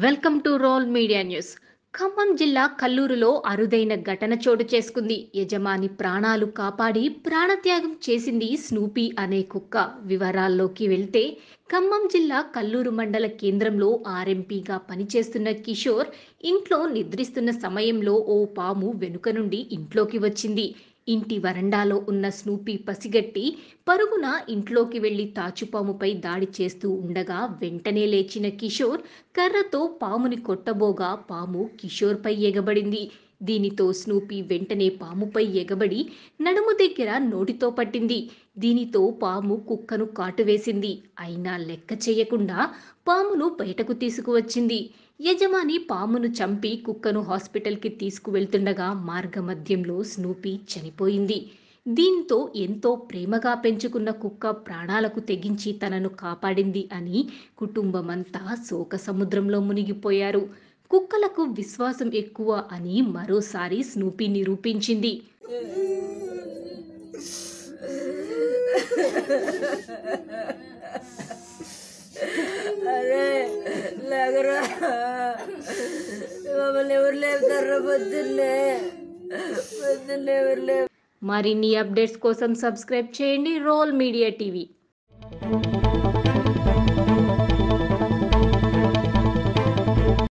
welcome to roll media news Khammam జిల్లా కల్లూరులో అరుదైన ఘటన చోటు చేసుకుంది యజమాని ప్రాణాలు కాపాడి ప్రాణత్యాగం చేసింది స్నూపీ అనే కుక్క వివరాల్లోకి వెళ్తే ఖమ్మం జిల్లా కల్లూరు మండల కేంద్రంలో ఆర్ఎంపీగా పనిచేస్తున్న కిషోర్ ఇంట్లో నిద్రిస్తున్న సమయంలో ఓ పాము వెనుక నుండి ఇంట్లోకి వచ్చింది ఇంటి వరండాలో ఉన్న స్నూపీ పసిగట్టి పరుగున ఇంట్లోకి వెళ్లి తాచుపాముపై దాడి చేస్తూ ఉండగా వెంటనే లేచిన కిషోర్ కర్రతో పాముని కొట్టబోగా పాము కిషోర్పై ఎగబడింది దీనితో స్నూపీ వెంటనే పాముపై ఎగబడి నడుము దగ్గర నోటితో పట్టింది దీనితో పాము కుక్కను కాటువేసింది అయినా లెక్క చేయకుండా పామును బయటకు తీసుకువచ్చింది యజమాని పామును చంపి కుక్కను హాస్పిటల్కి తీసుకువెళ్తుండగా మార్గమధ్యంలో స్నూపీ చనిపోయింది దీంతో ఎంతో ప్రేమగా పెంచుకున్న కుక్క ప్రాణాలకు తెగించి తనను కాపాడింది అని కుటుంబమంతా శోక సముద్రంలో మునిగిపోయారు కుక్కలకు విశ్వాసం ఎక్కువ అని మరోసారి స్నూపీ నిరూపించింది అరే లేకరా మమ్మల్ని ఎవరు లేపుతారా పొద్దున్నే పొద్దున్నే ఎవరు లేపు మరిన్ని అప్డేట్స్ కోసం సబ్స్క్రైబ్ చేయండి రోల్ మీడియా టీవీ